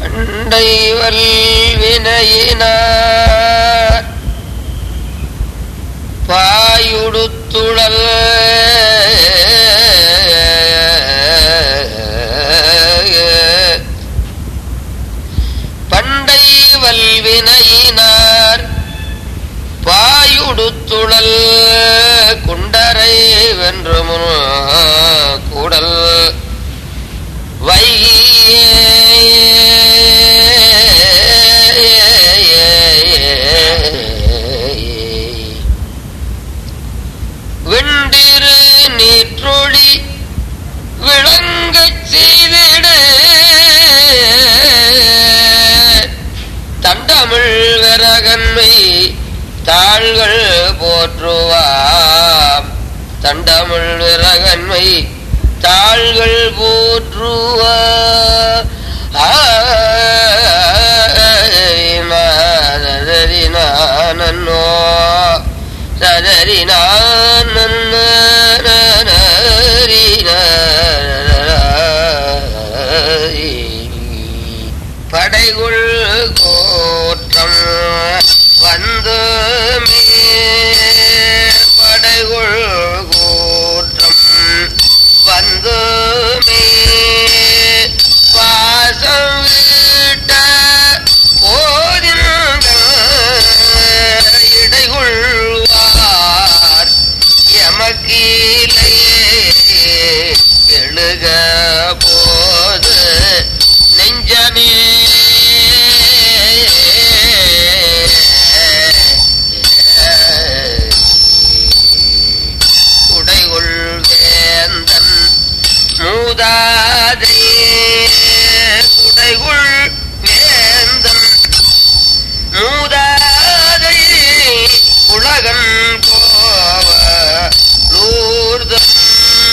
பண்டை வல்வினையினார் பாயுடுத்துழல் பண்டை வல்வினையினார் பாயுடுத்துழல் குண்டரை வென்று கூடல் வையே வெண்டிரு நீற்றொழி விளங்கச் செய்திடு தண்டமிழ் விரகன்மை தாள்கள் போற்றுவாம் தண்டமிழ் விரகன்மை தாள்கள் போற்றுவா நன்னோ சதரி படைகுள் கோற்றம் வந்து படைகுள் கோற்றம் வந்து பாசம் விட்ட போதின்ற இடைகொள்வார் எமக்கீலையே எழுக போது நெஞ்சமே உடைகொள் வேந்தன் மூதாதை உடைகுள் வேந்தன் மூதாதை உலகன் கோவ லூர்தம்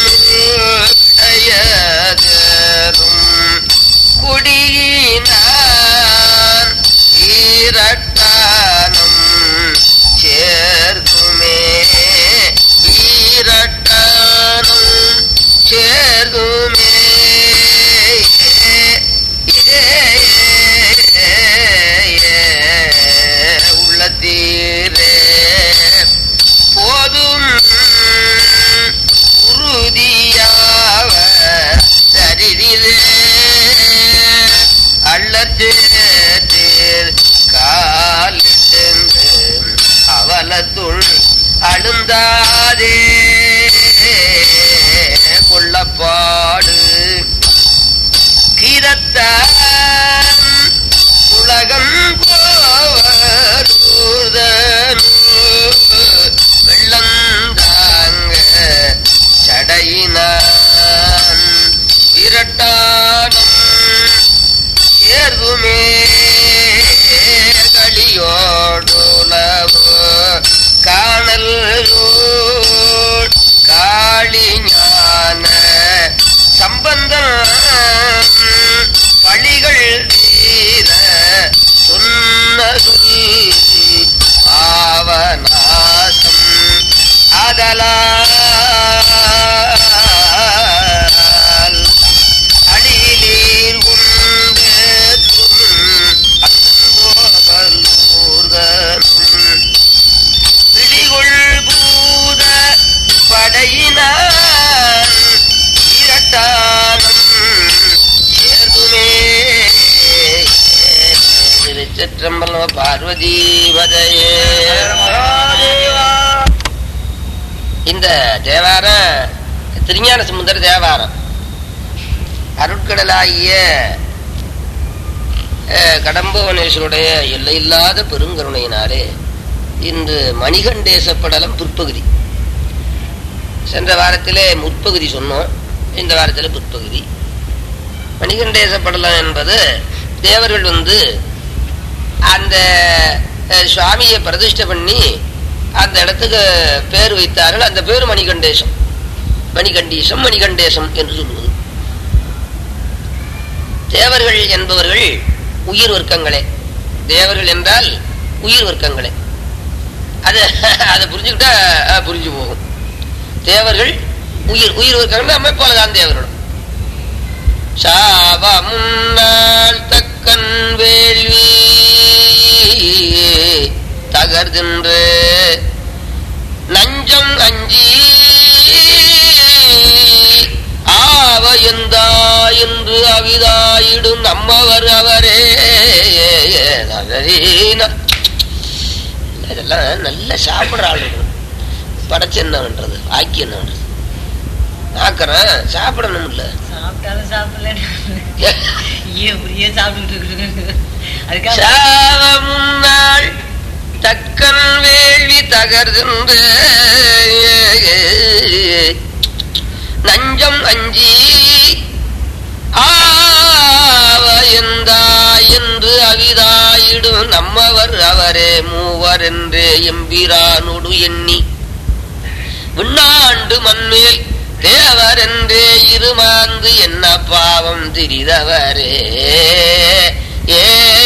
அயதரும் குடியினான் ஈரட்டானம் சேர்த்துமே ஈரட்டானம் சேர்த்துமே உள்ளத்தீரே போதும் உறுதியாவ சரிதிரே அள்ளத்தேர் காலிட்டு அவலத்துள் அழுந்தாதே கொள்ளப்பாடு கீரத்தான் உலகம் போவதூதனு வெள்ளந்தாங்க சடையினான் இரட்டானம் ஏர்துமே களியோடுலவு காணல் காளி ஞான சம்பந்தம் பழிகள் தீர சொன்ன சொல் ஆவநாசம் அதலால் அடியிலீர் கொண்டு அன்போகலூர்தனும் விழிகொள் பூத படையினான் இரட்டானம் சேர்துமே திருச்சிற்றம்பலம் பார்வதி பதையே இந்த தேவாரம் திருஞான சுந்தர தேவாரம் அருட்கடலாகிய அஹ், கடம்பவனேஸ்வருடைய எல்லையில்லாத பெருங்கருணையினாலே இன்று மணிகண்டேசப்படலம் பிற்பகுதி சென்ற வாரத்திலே முற்பகுதி சொன்னோம் இந்த வாரத்தில் பிற்பகுதி மணிகண்டேசப்படலம் என்பது தேவர்கள் வந்து அந்த அஹ், சுவாமியை பிரதிஷ்டை பண்ணி அந்த இடத்துக்கு பேர் வைத்தார்கள் அந்த பேர் மணிகண்டேசம் மணிகண்டீசம் மணிகண்டேசம் என்று சொல்லுவது தேவர்கள் என்பவர்கள் உயிர் வர்க்கங்களே தேவர்கள் என்றால் உயிர் வர்க்கங்களே அது அதை புரிஞ்சுக்கிட்டா அஹ், புரிஞ்சு போகும் தேவர்கள் உயிர் உயிர் வர்க்கங்கள் நம்மை போலதான் தேவர்களும் சாப முன்னாள் தக்கன் நம்மவர் அவரே ததரீன. இதெல்லாம் நல்லா சாப்பிடுற ஆள் இருக்கணும் படைச்சு என்ன பண்றது ஆக்கி என்ன பண்றது ஆக்குறேன் சாப்பிடணும் இல்ல சாப்பிட்டாலும் சாப்பிடல ஏன் புரிய சாப்பிட்டுட்டு இருக்கு அதுக்காக சாவ முன்னாள் தக்கன் வேள்வி தகர்கின்ற நஞ்சம் அஞ்சி ஆவயந்தா என்று அவிதாயிடும் நம்மவர் அவரே மூவர் என்றே எம்பிரானோடு எண்ணி விண்ணாண்டு மண்மேல் தேவர் என்றே இருமாந்து என்ன பாவம் திரிதவரே ஏ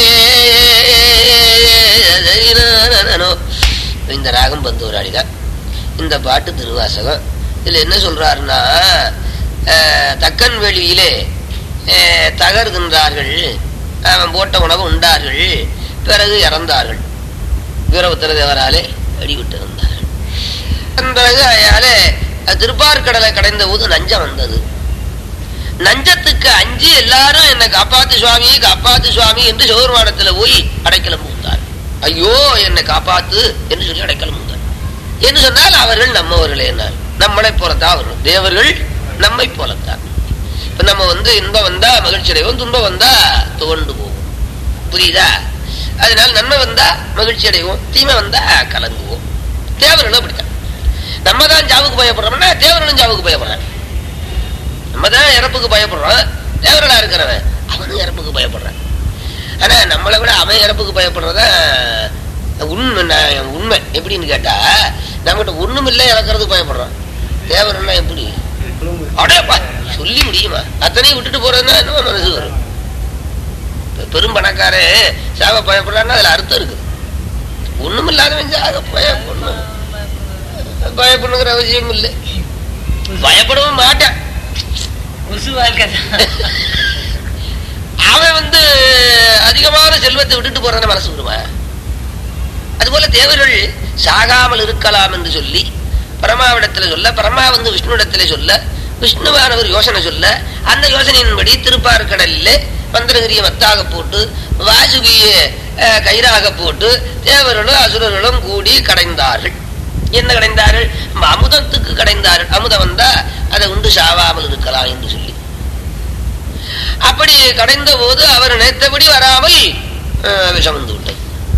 இந்த ராகம் பந்து ஒரு அடிதான் இந்த பாட்டு திருவாசகம் இதுல என்ன சொல்றாருன்னா அஹ், தக்கன் வெளியிலே அஹ், தகர்கின்றார்கள் அவன் போட்ட உணவு உண்டார்கள் பிறகு இறந்தார்கள் வீரபுத்திர தேவராலே அடிவிட்டு இருந்தார்கள் பிறகு அயாலே திருப்பார்கடலை கடைந்த போது நஞ்சம் வந்தது நஞ்சத்துக்கு அஞ்சு எல்லாரும் என்னை காப்பாத்து சுவாமி காப்பாத்து சுவாமி என்று சிவபெருமானத்துல போய் அடைக்கலம் புகுந்தார் ஐயோ என்னை காப்பாத்து என்று சொல்லி அடைக்கலம் புகுந்தார் என்று சொன்னால் அவர்கள் நம்மவர்களே என்னால் நம்மளை போலத்தான் அவர்கள் தேவர்கள் நம்மை போலத்தான் இப்ப நம்ம வந்து இன்பம் வந்தா மகிழ்ச்சி அடைவோம் துன்பம் வந்தா துவண்டு போவோம் புரியுதா அதனால நன்மை வந்தா மகிழ்ச்சி அடைவோம் தீமை வந்தா கலங்குவோம் தேவர்களும் அப்படித்தான் நம்ம தான் ஜாவுக்கு பயப்படுறோம்னா தேவர்களும் ஜாவுக்கு பயப்படுறான் நம்ம தான் இறப்புக்கு பயப்படுறோம் தேவர்களா இருக்கிறவன் அவனும் இறப்புக்கு பயப்படுறான் ஆனா நம்மளை விட அவன் இறப்புக்கு பயப்படுறத உண்மை நான் உண்மை எப்படின்னு கேட்டா நம்மகிட்ட ஒண்ணும் இல்லை இறக்குறதுக்கு பயப்படுறோம் தேவர்கள்னா எப்படி அடையப்பா சொல்லி முடியுமா அத்தனையும் விட்டுட்டு போறதுன்னா என்ன மனசு வரும் இப்ப பெரும் பணக்காரன் சாக பயப்படுறான்னா அதுல அர்த்தம் இருக்குது ஒண்ணும் இல்லாதவன் சாக பயப்படணும் பயப்படணுங்கிற அவசியம் இல்லை பயப்படவும் மாட்டான் கொசு வாழ்க்கை தான் அவன் வந்து அதிகமான செல்வத்தை விட்டுட்டு போறத மனசு விடுமா அதுபோல தேவர்கள் சாகாமல் இருக்கலாம் என்று சொல்லி பரமாவிடத்துல சொல்ல பரமா வந்து விஷ்ணுவிடத்திலே சொல்ல விஷ்ணுவானவர் யோசனை சொல்ல அந்த யோசனையின்படி திருப்பார்கடலில் மந்திரகிரியை மத்தாக போட்டு வாசுகியை அஹ், கயிறாக போட்டு தேவர்களும் அசுரர்களும் கூடி கடைந்தார்கள் என்ன கடைந்தார்கள் அமுதத்துக்கு கடைந்தார்கள் அமுதம் வந்தா அதை உண்டு சாவாமல் இருக்கலாம் என்று சொல்லி அப்படி கடைந்த போது அவர் நினைத்தபடி வராமல் அஹ், விஷம் வந்து விட்டது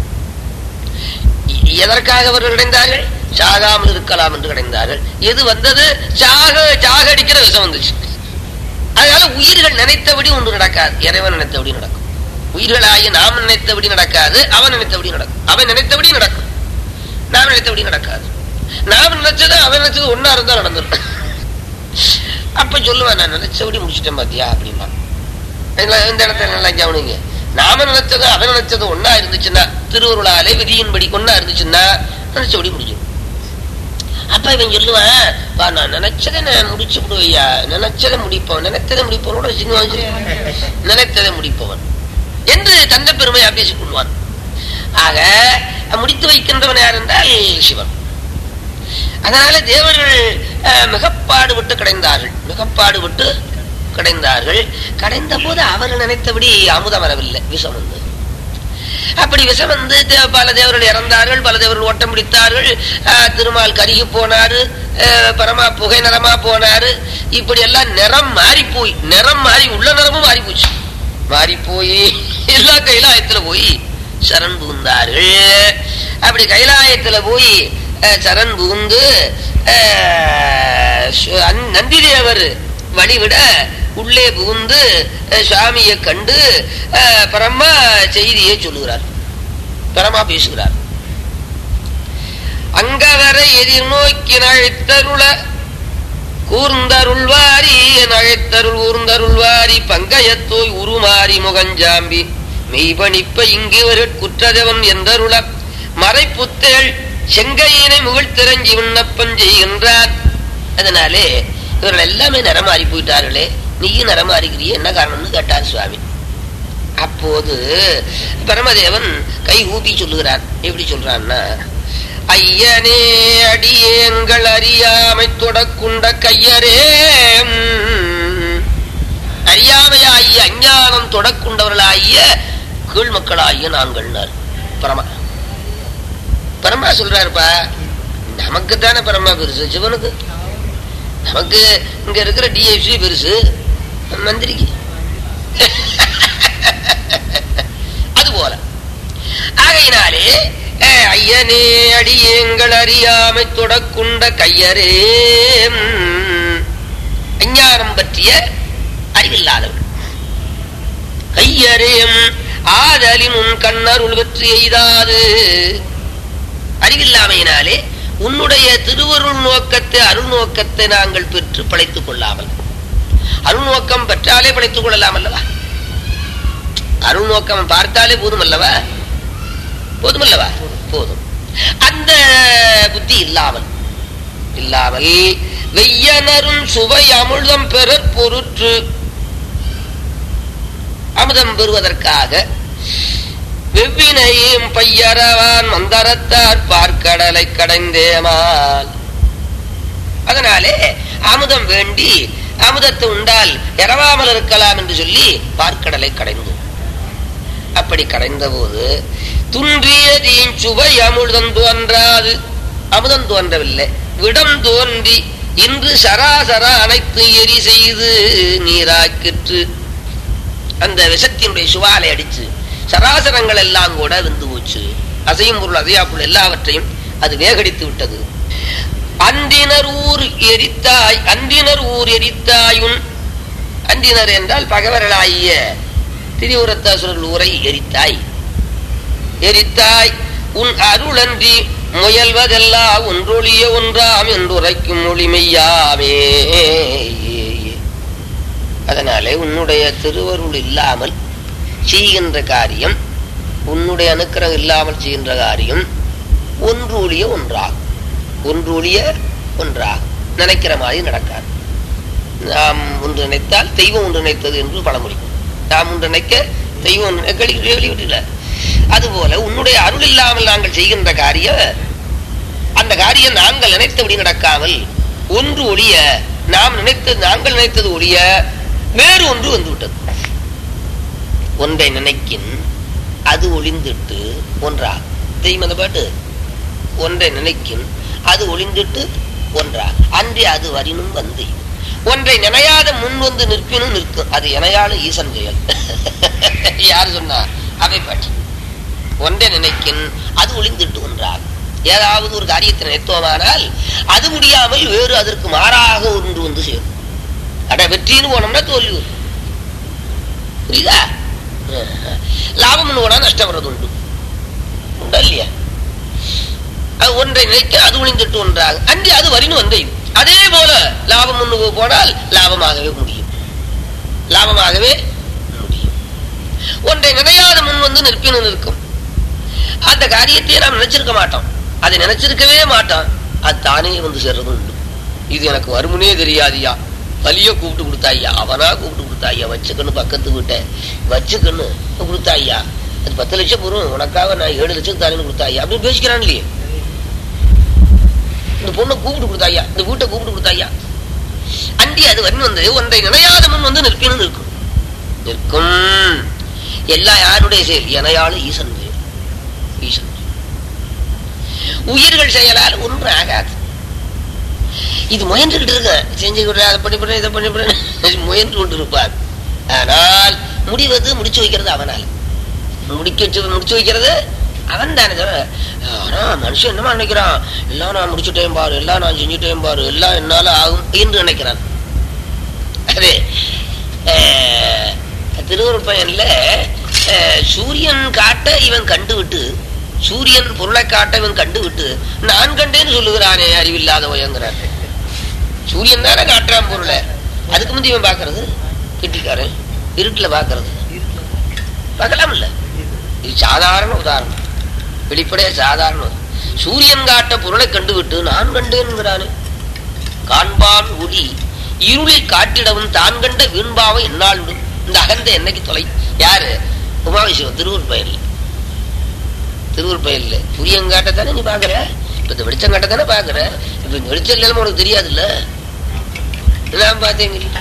எ- எதற்காக அவர்கள் கிடைந்தார்கள் சாகாமல் இருக்கலாம் என்று கிடைந்தார்கள் எது வந்தது சாக சாக அடிக்கிற விஷம் வந்துச்சு அதனால உயிர்கள் நினைத்தபடி ஒன்று நடக்காது இறைவன் நினைத்தபடி நடக்கும் உயிர்களாகி நாம் நினைத்தபடி நடக்காது அவன் நினைத்தபடி நடக்கும் அவன் நினைத்தபடி நடக்கும் நாம் நினைத்தபடி நடக்காது நாம் நினைச்சது அவன் நினைச்சது ஒன்னா இருந்தா நடந்துடும் அப்ப சொல்லுவேன் நான் நினைச்சபடி முடிச்சிட்டேன் பாத்தியா அப்படிமா இதெல்லாம் இந்த இடத்துல நல்லா கவனிங்க நாம நினைச்சது அவன் நினைச்சது ஒன்னா இருந்துச்சுன்னா திருவருளாலே விதியின்படி ஒன்னா இருந்துச்சுன்னா நினைச்சபடி முடிஞ்சிடும் அப்ப இவன் சொல்லுவான் "பா, நான் நினைச்சதை நான் முடிச்சு விடுவையா நினைச்சதை முடிப்பவன் நினைத்ததை முடிப்பவனோட சின்ன நினைத்ததை முடிப்பவன் என்று தந்த பெருமையா பேசிக் கொள்வான் ஆக முடித்து வைக்கின்றவன் யார் என்றால் சிவன் அதனால தேவர்கள் அஹ், மிகப்பாடுபட்டு கிடைந்தார்கள் மிகப்பாடுபட்டு கிடைந்தார்கள் கடைந்த போது அவர்கள் நினைத்தபடி அமுதம் வரவில்லை விஷம் வந்து அப்படி விஷம் வந்து தே- பல தேவர்கள் இறந்தார்கள் பல தேவர்கள் ஓட்டம் பிடித்தார்கள் அஹ், திருமால் கருகி போனாரு அஹ், பரமா புகை நிறமா போனாரு இப்படி எல்லாம் நிறம் மாறி போய் நிறம் மாறி உள்ள நிறமும் மாறி போச்சு மாறி போய் எல்லா கைலாயத்துல போய் சரண் புகுந்தார்கள் அப்படி கைலாயத்துல போய் அஹ், சரண் புகுந்து அஹ், சு- அந்- நந்திதேவர் வழிவிட உள்ளே புகுந்து அஹ், சுவாமியை கண்டு அஹ், பரமா செய்தியை சொல்லுகிறார் பரமா பேசுகிறார் அங்கவரை எதிர்நோக்கி நழைத்தருள கூர்ந்தருள்வாரி நழைத்தருள் ஊர்ந்தருள்வாரி பங்கயத்தோய் உருமாறி முகஞ்சாம்பி மெய்பணிப்ப இங்கு ஒரு குற்றதவன் என்றருள மறைப்புத்தேள் செங்கையினை முகழ்த்திரஞ்சி விண்ணப்பம் செய்கின்றார் அதனாலே இவர்கள் எல்லாமே நிறமாறி போயிட்டார்களே நீயும் நிறமாறிக்கிறியே என்ன காரணம்னு கேட்டார் சுவாமி அப்போது பரமதேவன் கை ஊப்பி சொல்லுகிறார் எப்படி சொல்றான்னா ஐயனே அடியேங்கள் அறியாமை தொடக்குண்ட கையரே ம். அறியாமையாகிய அஞ்ஞானம் தொடக்குண்டவர்களாகிய கீழ் மக்களாகிய நாங்கள்னார் பரமா பரமா சொல்றாருப்பா நமக்கு தானே பரமா பெருசு சிவனுக்கு நமக்கு இங்க இருக்கிற டிஎஃப்சி பெருசு மந்திரிக்கு அது போல ஆகையினாலே அஹ், ஐயனே அடியேங்கள் அறியாமை தொடக்குண்ட கையரே ம், அஞ்ஞானம் பற்றிய அறிவில்லாதவர்கள் கையரேம் ஆதலின் உன் கண்ணருள் வெற்றி எய்தாது அறிவில்லாமையினாலே உன்னுடைய திருவருள் நோக்கத்தை அருள் நோக்கத்தை நாங்கள் பெற்று படைத்துக் கொள்ளாமல் அருள் நோக்கம் பெற்றாலே படைத்துக் கொள்ளலாம் அல்லவா அருள் நோக்கம் பார்த்தாலே போதும் அல்லவா போதும் அல்லவா போதும் அந்த புத்தி இல்லாமல் இல்லாமல் வெய்யனரும் சுவை அமிழ்தம் பெறற் பொருற்று அமுதம் பெறுவதற்காக வெவ்வினையும் பையரவான் மந்தரத்தார் பார்க்கடலை கடைந்தேமால் அதனாலே அமுதம் வேண்டி அமுதத்தை உண்டால் எறவாமல் இருக்கலாம் என்று சொல்லி பார்க்கடலை கடைந்தோம் அப்படி கடைந்த போது துன்றியதீன் சுவை அமுதம் தோன்றாது அமுதம் தோன்றவில்லை விடம் தோன்றி இன்று சராசர அனைத்து எரி செய்து நீராக்கிற்று அந்த விஷத்தினுடைய சுவாலை அடிச்சு சராசரங்கள் எல்லாம் கூட வெந்து போச்சு அசையும் பொருள் அசையா பொருள் எல்லாவற்றையும் அது வேகடித்து விட்டது அந்தினர் ஊர் எரித்தாய் அந்தினர் ஊர் எரித்தாயுன் அந்தினர் என்றால் பகவர்களாகிய திரிபுரத்தாசுரர்கள் ஊரை எரித்தாய் எரித்தாய் உன் அருளன்றி முயல்வதெல்லாம் ஒன்றொழிய ஒன்றாம் என்றுரைக்கும் ஒளிமையாமே அதனாலே உன்னுடைய திருவருள் இல்லாமல் செய்கின்ற காரியம் உன்னுடைய அனுக்கிரகம் இல்லாமல் செய்கின்ற காரியம் ஒன்று ஒழிய ஒன்றாகும் ஒன்று ஒழிய ஒன்றாகும் நினைக்கிற மாதிரி நடக்காது நாம் ஒன்று நினைத்தால் தெய்வம் ஒன்று நினைத்தது என்று பழமொழி நாம் ஒன்று நினைக்க தெய்வம் ஒன்று நினைக்க வெளி- வெளிவிடல அதுபோல உன்னுடைய அருள் இல்லாமல் நாங்கள் செய்கின்ற காரியம் அந்த காரியம் நாங்கள் நினைத்தபடி நடக்காமல் ஒன்று ஒழிய நாம் நினைத்தது நாங்கள் நினைத்தது ஒழிய வேறு ஒன்று வந்து விட்டது ஒன்றை நினைக்கின் அது ஒளிந்திட்டு ஒன்றா தெரியுமா அந்த பாட்டு ஒன்றை நினைக்கின் அது ஒளிந்திட்டு ஒன்றா அன்றி அது வரினும் வந்து ஒன்றை நினையாத முன் வந்து நிற்பினும் நிற்கும் அது இணையாளு ஈசன் செயல் யார் சொன்னா அவை பாட்டு ஒன்றை நினைக்கின் அது ஒளிந்திட்டு ஒன்றாகும் ஏதாவது ஒரு காரியத்தை நினைத்தோமானால் அது முடியாமல் வேறு அதற்கு மாறாக ஒன்று வந்து சேரும் அட வெற்றின்னு போனோம்னா தோல்வி வரும். புரியுதா அஹ். லாபம்னு போனா நஷ்டம் வர்றது உண்டு உண்டா இல்லையா அது ஒன்றை நினைக்க அது ஒளிந்திட்டு ஒன்றாக அன்றி அது வரின்னு வந்தையும் அதே போல லாபம் ஒன்று போனால் லாபமாகவே முடியும் லாபமாகவே முடியும் ஒன்றை நினையாத முன் வந்து நிற்பின்னு நிற்கும் அந்த காரியத்தை நாம் நினைச்சிருக்க மாட்டோம் அதை நினைச்சிருக்கவே மாட்டோம் அது தானே வந்து சேர்றது உண்டு இது எனக்கு வருமுனே தெரியாதியா வலிய கூப்பிட்டு கொடுத்தாய்யா அவனா கூப்பிட்டு கொடுத்தாய்யா வச்சுக்கன்னு பக்கத்து வீட்டை வச்சுக்கன்னு கொடுத்தாய்யா அது பத்து லட்சம் வரும் உனக்காக நான் ஏழு லட்சம் தாரேன்னு கொடுத்தாய்யா அப்படின்னு பேசிக்கிறான் இல்லையே இந்த பொண்ணை கூப்பிட்டு கொடுத்தாய்யா இந்த வீட்டை கூப்பிட்டு கொடுத்தாய்யா அண்டி அது வந்து வந்து ஒன்றை நினையாத முன் வந்து நிற்கணும் நிற்கும் நிற்கும் எல்லாம் யாருடைய செயல் இணையாளு ஈசன் செயல் ஈசன் செயல். உயிர்கள் செயலால் ஒன்று ஆகாது இது முயன்றுகிட்டு இருக்க செஞ்சு விடுற அதை பண்ணி பண்ண இதை பண்ணி பண்ண முயன்று கொண்டு இருப்பார் ஆனால் முடிவது முடிச்சு வைக்கிறது அவனால் முடிக்க வச்சு முடிச்சு வைக்கிறது அவன் தானே தவிர, ஆனா மனுஷன் என்னமா நினைக்கிறான் எல்லாம் நான் முடிச்சுட்டேன் பாரு எல்லாம் நான் செஞ்சுட்டேன் பாரு எல்லாம் என்னால ஆகும் என்று நினைக்கிறான் அது அஹ், திருவருட் பயன்ல அஹ், சூரியன் காட்ட இவன் கண்டு விட்டு சூரியன் பொருளை காட்ட இவன் கண்டு விட்டு நான் கண்டேன்னு சொல்லுகிறானே அறிவில்லாத வயங்கிறான் சூரியன் தானே காட்டுறான் பொருளை அதுக்கு முந்தி இவன் பாக்குறது கெட்டிக்காரன் இருட்டுல பாக்குறது பார்க்கலாம் இல்ல இது சாதாரண உதாரணம் வெளிப்படையா சாதாரண உதாரணம். சூரியன் காட்ட பொருளை கண்டுவிட்டு நான் கண்டேன்கிறானே காண்பான் ஒளி இருளில் காட்டிடவும் தான் கண்ட வீண்பாவை என்னால் விடும் இந்த அகந்த என்னைக்கு தொலை யாரு உமாவிசிவம் திருவூர் பயன்ல திருவூர் பயன்ல சூரியன் காட்டத்தானே நீ பாக்குற இப்ப இந்த வெளிச்சம் காட்டத்தானே பாக்குற இப்ப இந்த வெளிச்சம் இல்லாம உனக்கு தெரியாதுல்ல நான் பார்த்தேங்க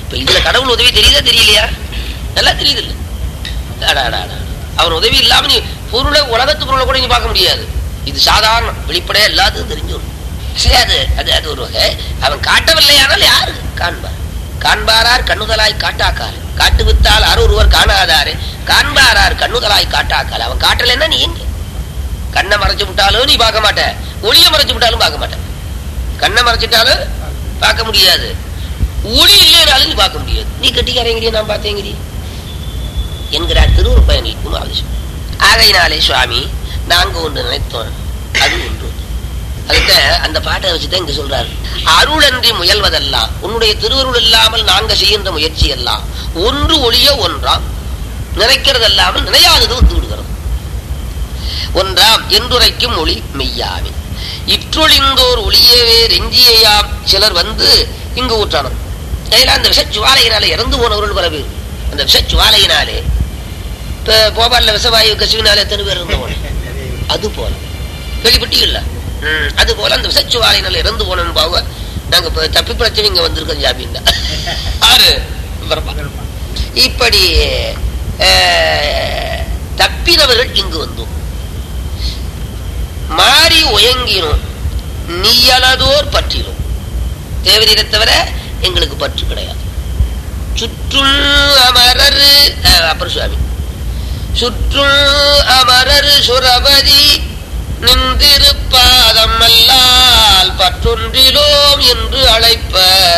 இப்ப இதுல கடவுள் உதவி தெரியுதா தெரியலையா நல்லா தெரியுது இல்ல அடா, அடா, அடா. அவன் உதவி இல்லாம நீ பொருளை உலகத்து பொருளை கூட நீ பார்க்க முடியாது இது சாதாரணம் வெளிப்படையா எல்லாத்துக்கும் தெரிஞ்சிடும் சரி அது அது அது ஒரு வகை அவன் காட்டவில்லையானால் யாரு காண்பார் காண்பாரார் கண்ணுதலாய் காட்டாக்கார் காட்டு வித்தால் அரு ஒருவர் காணாதாரு காண்பாரார் கண்ணுதலாய் காட்டாக்கார் அவன் காட்டலைன்னா நீ எங்க கண்ணை மறைச்சு விட்டாலும் நீ பார்க்க மாட்ட ஒளிய மறைச்சு விட்டாலும் பார்க்க மாட்ட கண்ணை மறைச்சிட்டாலும் பார்க்க முடியாது ஒளி இல்லைனாலும் நீ பார்க்க முடியாது நீ கட்டிக்காரங்கிறிய நான் பார்த்தேங்கிறிய என்கிறார் திருவுரு பயனில் குமாரதேசம் ஆகையினாலே சுவாமி நாங்க ஒன்று நினைத்தோம் அது ஒன்று அதுக்கு அந்த பாட்டை வச்சுதான் இங்க சொல்றாரு அருளன்றி முயல்வதெல்லாம் உன்னுடைய திருவருள் இல்லாமல் நாங்க செய்கின்ற முயற்சி எல்லாம் ஒன்று ஒளிய ஒன்றாம் நினைக்கிறது இல்லாமல் நினையாதது வந்து விடுகிறது ஒன்றாம் என்றுரைக்கும் ஒளி மெய்யாவே இற்றொழிந்தோர் ஒளியவே ரெஞ்சியையாம் சிலர் வந்து இங்கு ஊற்றணும் அதில் அந்த விஷச்சுவாலையினாலே இறந்து போனவர்கள் பல பேர் அந்த விஷச்சுவாலையினாலே இப்ப போபால்ல விஷவாயு கசிவினாலே எத்தனை பேர் இருந்தவங்க அது போல கேள்விப்பட்டீங்கல்ல ம், அது போல அந்த விஷச்சுவாலையினால இறந்து போனவன் பாவ நாங்க இப்ப தப்பி பிரச்சனை இங்க வந்திருக்கோம் ஜாமீன் ஆறு பிரபா. இப்படி அஹ், தப்பினவர்கள் இங்கு வந்தோம் மாறி உயங்கினோம் நீயலதோர் பற்றினோம் தேவரீரை தவிர எங்களுக்கு பற்று கிடையாது சுற்றும் அமரர் அஹ், அப்புறம் சுவாமி சுற்றும் அமரர் சுரபதி நின்றிருப்பாதம் அல்லால் பற்றொன்றிலோம் என்று அழைப்ப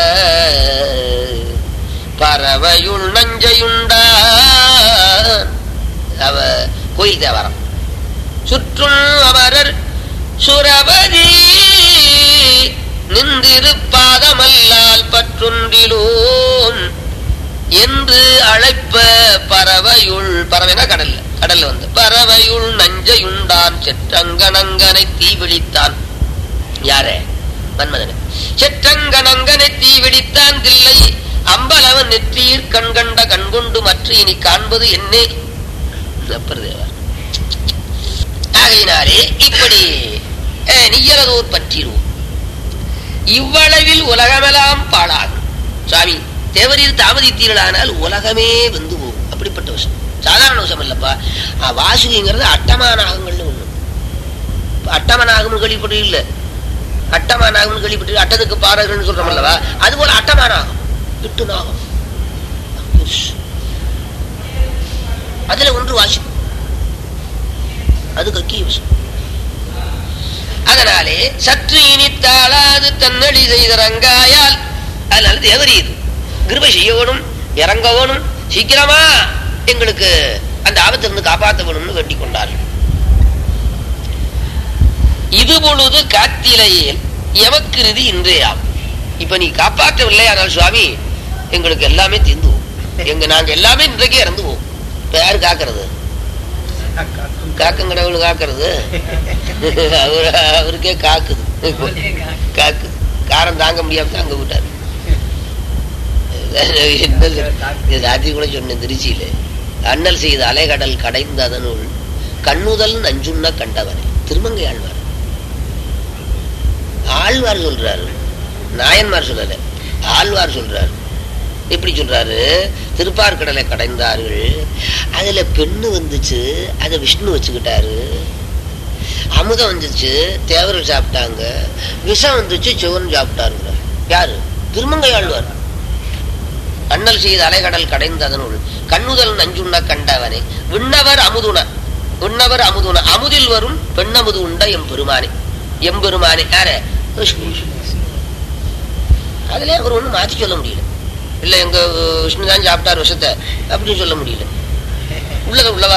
பறவையுள் நஞ்சையுண்டான் அவ கோயில் தேவாரம் சுற்றும் அமரர் சுரபதி நின்றிருப்பாதமல்லால் பற்றொன்றிலோம் என்று அழைப்ப பறவையுள் பறவைனா கடல்ல கடல்ல வந்து பறவையுள் நஞ்சையுண்டான் செற்றங்கணங்கனை தீவிழித்தான் யாரே மன்மதனை செற்றங்கணங்கனை தீவிழித்தான் தில்லை அம்பலவன் நெற்றியிற் கண்கண்ட கண்கொண்டு மற்ற இனி காண்பது என்னே அப்பர்தேவர் ஆகையினாலே இப்படி அஹ், நியலதோர் பற்றிரும் இவ்வளவில் உலகமெல்லாம் பாழாகும் சுவாமி தேவரீர் தாமதித்தீர்களானால் உலகமே வந்து போகும் அப்படிப்பட்ட விஷயம் சாதாரண விஷயம் இல்லப்பா அஹ், வாசுகிங்கிறது அட்டமானாகங்கள்னு ஒண்ணு அட்டமனாகம்னு கேள்விப்பட்டு இல்ல அட்டமானாகம்னு கேள்விப்பட்டு அட்டத்துக்கு பாடகர்னு சொல்றோம் அல்லவா அது போல அட்டமானாகம் எட்டு நாகம் அதுல ஒன்று வாசி அது கக்கிய விஷயம் அதனாலே சற்று இனித்தாளாது தன்னடி செய்த ரங்காயால் அதனால தேவரீர் கிருபை செய்யணும் இறங்க வேணும் சீக்கிரமா எங்களுக்கு அந்த ஆபத்திலிருந்து காப்பாற்ற வேணும்னு வேண்டிக் கொண்டார்கள் இது பொழுது காத்திலேயே எமக்கிருதி இன்றையாம் இப்ப நீ காப்பாற்றவில்லை ஆனால் சுவாமி எங்களுக்கு எல்லாமே தீர்ந்து போகும். எங்க நாங்க எல்லாமே இன்றைக்கே இறந்து போவோம் இப்ப யாரு காக்கிறது காக்கும் கடவுள் காக்கிறது அவரு அவருக்கே காக்குது காக்குது காரம் தாங்க முடியாம அங்க விட்டாரு என்ன இது ராத்திரி கூட சொன்னேன் திருச்சியில அண்ணல் செய்த அலைகடல் கடைந்த அதனுள் கண்ணுதல் நஞ்சுண்ண கண்டவரை திருமங்கை ஆழ்வார் ஆழ்வார் சொல்றாரு நாயன்மார் சொல்லல ஆழ்வார் சொல்றாரு எப்படி சொல்றாரு திருப்பார்கடலை கடைந்தார்கள் அதுல பெண்ணு வந்துச்சு அதை விஷ்ணு வச்சுக்கிட்டாரு அமுதம் வந்துச்சு தேவர்கள் சாப்பிட்டாங்க விஷம் வந்துச்சு சிவன் சாப்பிட்டாருங்க யாரு திருமங்கை ஆழ்வார் அண்ணல் செய்த அலைகடல் கடைந்த அதனுள் கண்ணுதல் நஞ்சுண்ண கண்டவனே விண்ணவர் அமுதுண விண்ணவர் அமுதுண அமுதில் வரும் பெண்ணமுது உண்ட எம் பெருமானே எம்பெருமானே யாரு விஷ்ணு அதுல அவர் ஒண்ணும் மாத்தி சொல்ல முடியல இல்ல எங்க விஷ்ணு தான் சாப்பிட்டார் விஷத்தை அப்படின்னு சொல்ல முடியல உள்ளத உள்ளவா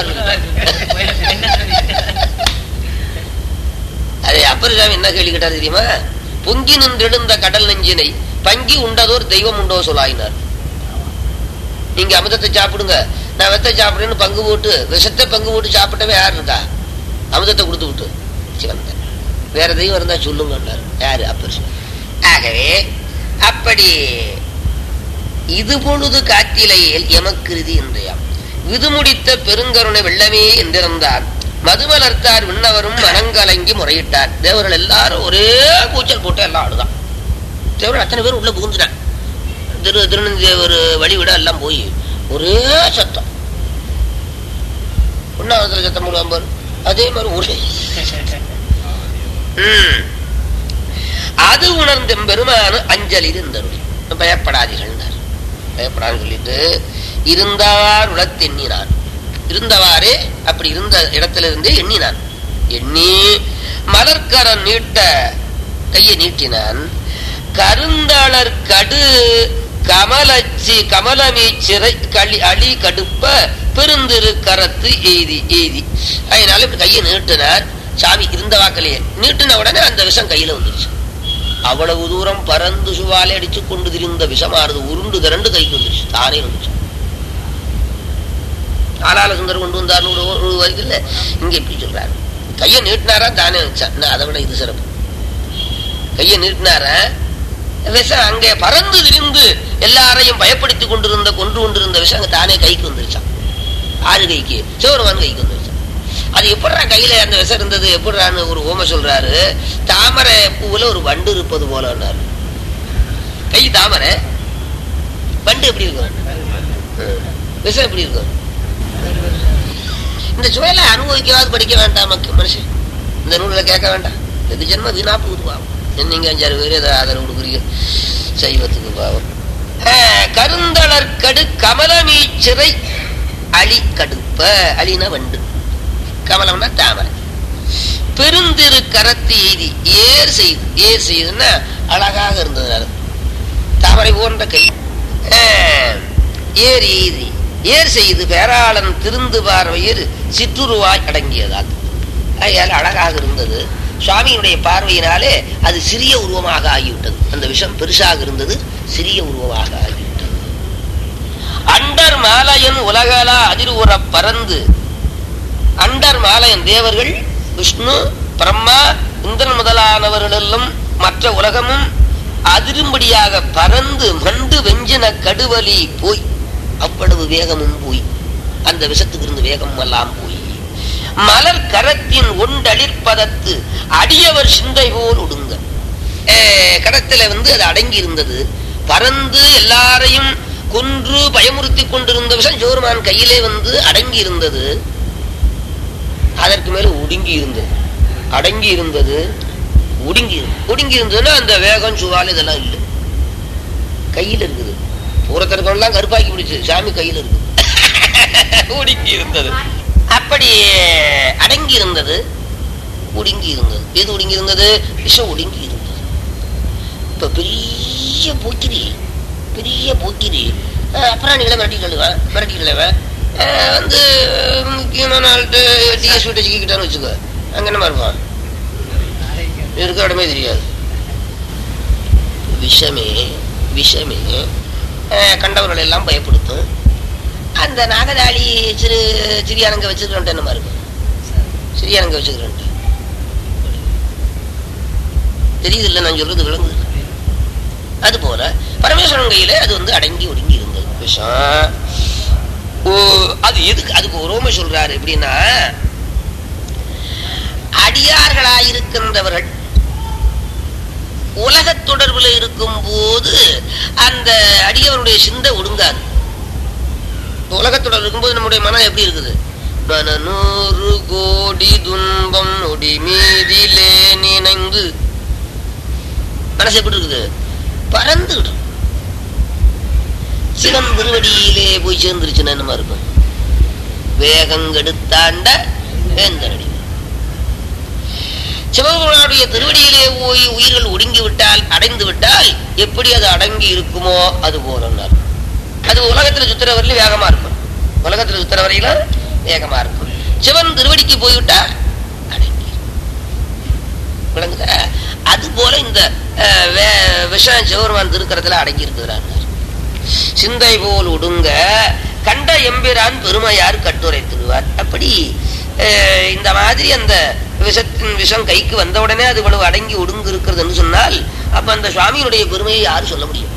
அதே அப்பரிசாமி என்ன கேள்வி கேட்டார் தெரியுமா பொங்கி நின்றெழுந்த கடல் நெஞ்சினை பங்கி உண்டதோர் தெய்வம் உண்டோ சொல்லாயினார் நீங்க அமுதத்தை சாப்பிடுங்க நான் வெத்த சாப்பிடுறேன்னு பங்கு போட்டு விஷத்தை பங்கு போட்டு சாப்பிட்டவே யார் இருக்கா அமுதத்தை கொடுத்து விட்டு சிவன் வேற தெய்வம் இருந்தா சொல்லுங்க யாரு அப்பரிசாமி ஆகவே அப்படி இது பொழுது காத்திலையில் எமக்கிருதி என்றாம் விதுமுடித்த பெருங்கருணை வெள்ளமே என்றிருந்தார் மதுமலர்த்தார் விண்ணவரும் மனங்கலங்கி முறையிட்டார் தேவர்கள் எல்லாரும் ஒரே கூச்சல் போட்டு எல்லாம் ஆடுதான் தேவர்கள் அத்தனை பேர் உள்ள புகுந்துட்டான் திரு திருநெல்வேலி வழிவிட எல்லாம் போய் ஒரே சத்தம் உண்ணாவிரத்துல சத்தம் போடுவான் பாரு அதே மாதிரி ஒரே ம். அது உணர்ந்த பெருமான அஞ்சலி இருந்தருள் பயப்படாதீர்கள் பயப்படான்னு சொல்லிட்டு இருந்தவார் உளத்தெண்ணினான் இருந்தவாறே அப்படி இருந்த இடத்துல இருந்தே எண்ணினான் எண்ணி மலர்கரம் நீட்ட கையை நீட்டினான் கருந்தளர் கடு கமலச்சி கமலமீச்சிறை களி அழி கடுப்ப பெருந்திரு கரத்து எய்தி எய்தி அதனால இப்படி கையை நீட்டினார் சாமி இருந்த வாக்கிலேயே நீட்டின உடனே அந்த விஷம் கையில வந்துருச்சு அவ்வளவு தூரம் பறந்து சுவாலை அடிச்சு கொண்டு திரிந்த விஷமானது உருண்டு திரண்டு கைக்கு வந்துருச்சு தானே வந்துச்சு ஆளால சுந்தர் கொண்டு வந்தார்னு ஒரு ஒரு வரைக்கும் இல்ல இங்க இப்படி சொல்றாரு கையை நீட்டினாரா தானே வந்துச்சான் இன்னும் அதை விட இது சிறப்பு கையை நீட்டினாரா விஷம் அங்கே பறந்து விரிந்து எல்லாரையும் பயப்படுத்தி கொண்டிருந்த கொன்று கொண்டிருந்த விஷம் அங்க தானே கைக்கு வந்துருச்சான் ஆறு கைக்கு சிவருமான் கைக்கு வந்துருச்சான் அது எப்படிடா கையில அந்த விஷம் இருந்தது எப்படிறான்னு ஒரு ஓம சொல்றாரு தாமரை பூவுல ஒரு வண்டு இருப்பது போலன்னாரு கை தாமரை வண்டு எப்படி இருக்கும் ம். விஷம் எப்படி இருக்கும் இந்த சுவையில அனுபவிக்கவாது படிக்க வேண்டாம் மக்கள் மனுஷன் இந்த நூல்ல கேட்க வேண்டாம் இது ஜென்ம வீணா போகுது பாவம் நீங்க அஞ்சாறு பேர் ஏதாவது ஆதரவு கொடுக்குறீங்க சைவத்துக்கு பாவம் ஆஹ், கருந்தளர் கடு கமலமீச்சிறை அழி கடுப்ப அழினா வண்டு கமலம்னா தாமரை பெருந்திரு கரத்து எய்தி ஏர் செய்து ஏர் செய்துன்னா அழகாக இருந்ததுனால தாமரை போன்ற கை ஆஹ், ஏர் எய்தி ஏர் செய்து பேராளன் திருந்து பார்வையில் சிற்றுருவாய் அடங்கியதால் ஆகையால் அழகாக இருந்தது சுவாமியினுடைய பார்வையினாலே அது சிறிய உருவமாக ஆகிவிட்டது அந்த விஷம் பெருசாக இருந்தது சிறிய உருவமாக ஆகிவிட்டது அண்டர் மாலையன் உலகளா அதிர்வுற பறந்து அண்டர் மாலையன் தேவர்கள் விஷ்ணு பிரம்மா இந்திரன் முதலானவர்களெல்லாம் மற்ற உலகமும் அதிரும்படியாக பறந்து மண்டு வெஞ்சின கடுவலி போய் அவ்வளவு வேகமும் போய் அந்த விஷத்துக்கு இருந்து வேகம் எல்லாம் போய் மலர் கரத்தின் ஒண்டளிர்பதத்து அடியவர் சிந்தை போல் ஒடுங்க அஹ் கடத்துல வந்து அது அடங்கி இருந்தது பறந்து எல்லாரையும் கொன்று பயமுறுத்தி கொண்டிருந்த விஷம் ஜோர்மான் கையிலே வந்து அடங்கி இருந்தது அதற்கு மேல ஒடுங்கி இருந்தது அடங்கி இருந்தது ஒடுங்கி இருந்து- ஒடுங்கி இருந்ததுன்னா அந்த வேகம் சுவால் இதெல்லாம் இல்லை கையில் இருக்குது பூரத்திற்கெல்லாம் கருப்பாக்கி பிடிச்சு சாமி கையில் இருக்கு ஒடுங்கி இருந்தது அப்படி அடங்கி இருந்தது ஒடுங்கி இருந்தது எது ஒடுங்கி இருந்தது விஷம் ஒடுங்கி இருந்தது இப்ப பெரிய போக்கிரி பெரிய போக்கிரி அஹ் அப்புறாணிகளை மிரட்டிட்டு எழுவேன் மிரட்டிட்டு எழுவேன் அஹ் வந்து முக்கியமான ஆள்கிட்ட டிஎஸ் வீட்டை சிக்கிக்கிட்டான்னு வச்சுக்கோ அங்க என்ன இருப்பான் இருக்க இடமே தெரியாது விஷமே விஷமே அஹ் கண்டவர்களை எல்லாம் பயப்படுத்தும் அந்த நாகதாளி சிறு சிறியானங்க வச்சுக்கிறோன்ட்டு என்னமா இருக்கும் சிறியானங்க வச்சுக்கிறோன்ட்டு தெரியுது இல்லை நான் சொல்றது விளங்குது அது போல பரமேஸ்வரன் கையில அது வந்து அடங்கி ஒடுங்கி இருந்தது விஷம் ஓ அது எதுக்கு அதுக்கு ஒருமை சொல்றாரு எப்படின்னா அடியார்களாயிருக்கின்றவர்கள் உலகத் தொடர்புல இருக்கும் போது அந்த அடியவருடைய சிந்தை ஒடுங்காது உலகத் தொடர்பு இருக்கும்போது நம்முடைய மனம் எப்படி இருக்குது மனநூறு கோடி துன்பம் நொடி மீதிலே நினைந்து மனசு எப்படி இருக்குது பறந்துகிட்டு இருக்கு. சிவன் திருவடியிலே போய் சேர்ந்துருச்சுன்னா என்னமா இருக்கும் வேகங்கெடுத்தாண்ட வேந்தனடி சிவபெருமானுடைய திருவடியிலே போய் உயிர்கள் ஒடுங்கி விட்டால் அடைந்து விட்டால் எப்படி அது அடங்கி இருக்குமோ அது போலன்னார் அது உலகத்துல சுத்துற வரையிலும் வேகமா இருக்கும் உலகத்துல சுத்துற வரையிலும் வேகமா இருக்கும் சிவன் திருவடிக்கு போய்விட்டா அடங்கி விளங்குதா அது போல இந்த அஹ், வே- விஷம் சிவபெருமான் திருக்கரத்துல அடங்கி இருக்கிறார் சிந்தை போல் ஒடுங்க கண்ட எம்பிரான் பெருமையார் கட்டுரைத்திடுவார் அப்படி அஹ், இந்த மாதிரி அந்த விஷத்தின் விஷம் கைக்கு வந்த உடனே அது இவ்வளவு அடங்கி ஒடுங்கு இருக்கிறதுன்னு சொன்னால் அப்ப அந்த சுவாமியினுடைய பெருமையை யாரு சொல்ல முடியும்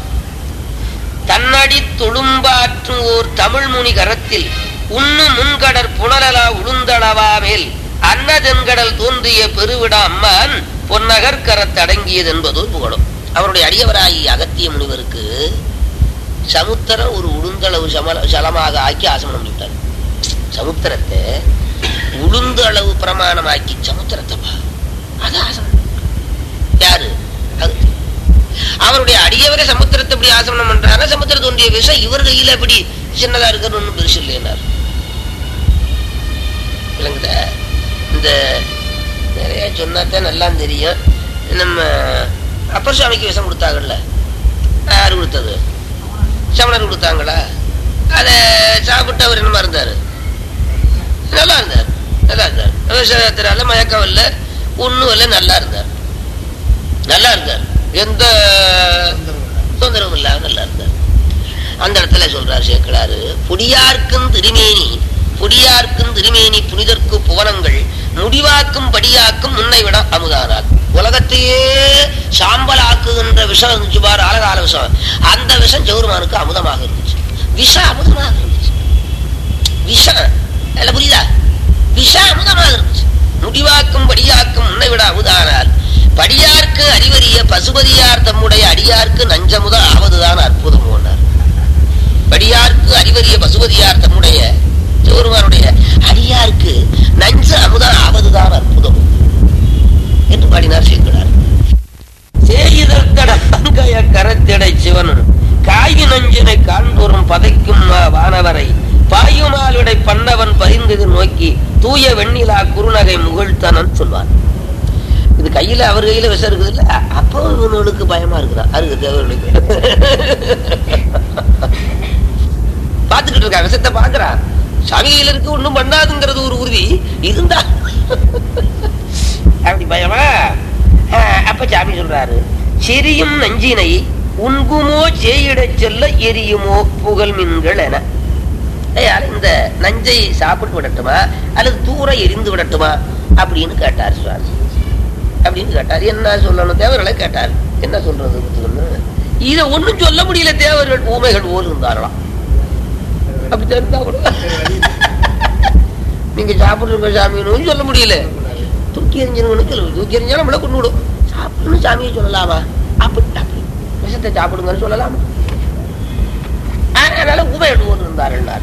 தன்னடி தொழும்பாற்றும் ஓர் தமிழ் முனி கரத்தில் உண்ணு முன்கடற் புனலலா உளுந்தளவா மேல் அன்னதென்கடல் தோன்றிய பெருவிட அம்மான் பொன்னகர் கரத்தடங்கியது என்பதோர் புகழும் அவருடைய அடியவராகி அகத்திய முனிவருக்கு சமுத்திரம் ஒரு உளுந்தளவு சமல சலமாக ஆக்கி ஆசமனம் பண்ணிவிட்டார் சமுத்திரத்தை உளுந்து அளவு பிரமாணமாக்கி சமுத்திரத்தை பா அது ஆசமனம் யாரு அது அவருடைய அடியவரை சமுத்திரத்தை இப்படி ஆசமனம் பண்றாங்க சமுத்திரத்துடைய விஷம் இவர் கையில இப்படி சின்னதா இருக்கிறது ஒன்றும் பெருசு இல்லைன்னார் விளங்குதா இந்த நிறைய சொன்னாதான் நல்லா தெரியும் நம்ம அப்பர் சுவாமிக்கு விஷம் கொடுத்தாங்கல்ல யாரு கொடுத்தது சமணர் கொடுத்தாங்களா அதை சாப்பிட்டு அவர் என்னமா இருந்தாரு நல்லா இருந்தார் நல்லா இருந்தார் விவசாயத்தினால மயக்கம் இல்லை ஒன்றும் இல்லை நல்லா இருந்தார் நல்லா இருந்தார் எந்த தொந்தரவும் இல்லாம நல்லா இருந்தார் அந்த இடத்துல சொல்றார் சேர்க்கிறாரு புடியார்க்கும் திருமேனி புடியார்க்கும் திருமேனி புனிதற்கு புவனங்கள் முடிவாக்கும் படியாக்கும் முன்னை விட அமுதானார் உலகத்தையே சாம்பலாக்குகின்ற விஷம் இருந்துச்சு பாரு அழகால விஷம் அந்த விஷம் ஜெவுருமானுக்கு அமுதமாக இருந்துச்சு விஷம் அமுதமாக இருந்துச்சு விஷம் இல்ல புரியுதா விஷம் அமுதமாக இருந்துச்சு முடிவாக்கும் படியாக்கும் முன்னை விட அமுதானால் படியார்க்கு அறிவறிய பசுபதியார் தம்முடைய அடியார்க்கு நஞ்சமுத ஆவதுதான் அற்புதம் போனார் படியார்க்கு அறிவறிய பசுபதியார் தம்முடைய சிவருமானுடைய அடியார்க்கு நஞ்ச அமுதம் ஆவதுதான் அற்புதம் என்று பாடினார் சேர்க்கிறார் சேயிதற்கடைய கரத்திடை சிவனும் காய் நஞ்சினை காண்போறும் பதைக்கும் மா- வானவரை பாயுமாலுடை பண்ணவன் பரிந்தது நோக்கி தூய வெண்ணிலா குறுநகை முகிழ்த்தனன் சொல்வான் இது கையில அவர் கையில விஷம் இருக்குது இல்ல அப்போ இவனுக்கு பயமா இருக்குதான் அருக்கு தேவர்களுக்கு பாத்துக்கிட்டு இருக்கா விஷத்தை பாக்குறான் சாமி கையில இருக்கு ஒண்ணும் பண்ணாதுங்கிறது ஒரு உறுதி இருந்தா அப்படி பயமா ஆஹ், அப்ப சாமி சொல்றாரு செரியும் நஞ்சினை உண்குமோ சேயிடச் செல்ல எரியுமோ புகழ் மீன்கள் என ஐயால இந்த நஞ்சை சாப்பிட்டு விடட்டுமா அல்லது தூர எரிந்து விடட்டுமா அப்படின்னு கேட்டார் சுவாமி அப்படின்னு கேட்டார் என்ன சொல்லணும் தேவர்களை கேட்டார் என்ன சொல்றது புத்தகம்னு? இதை ஒண்ணும் சொல்ல முடியல தேவர்கள் ஊமைகள் போல் இருந்தாரலாம் அப்படி தெரிந்தா கூட நீங்க சாப்பிடுங்க சாமின்னு சொல்ல முடியல தூக்கி எறிஞ்சிருங்கன்னு சொல்லுங்க தூக்கி எறிஞ்சா நம்மள கொண்டு விடும் சாப்பிடணும் சாமியை சொல்லலாமா அப்படி அப்படி விஷத்தை சாப்பிடுங்கன்னு சொல்லலாமா அதனால ஊமைகள் போல் இருந்தார்கள்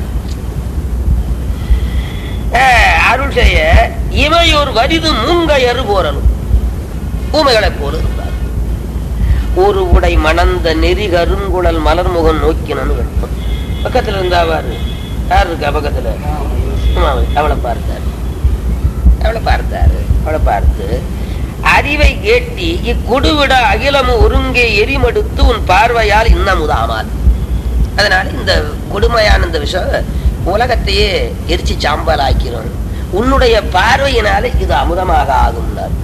அருள் செய்ய இமையோர் வரிது மூங்கையறு போரலும் ஊமைகளைப் போல இருந்தார் ஒரு உடை மணந்த நெறி கருங்குழல் மலர்முகம் நோக்கினு வெட்பம் பக்கத்துல இருந்தாவாரு யார் இருக்கா பக்கத்துல உமாவை, அவளை பார்த்தாரு அவளை பார்த்தாரு அவளை பார்த்து அறிவை கேட்டி இக்குடுவிட அகிலமு ஒருங்கே எரிமடுத்து உன் பார்வையால் இன்னமுதாமால் அதனால இந்த கொடுமையான இந்த விஷயம் உலகத்தையே எரிச்சு சாம்பல் ஆக்கிறோம் உன்னுடைய பார்வையினாலே இது அமுதமாக ஆகும்னார்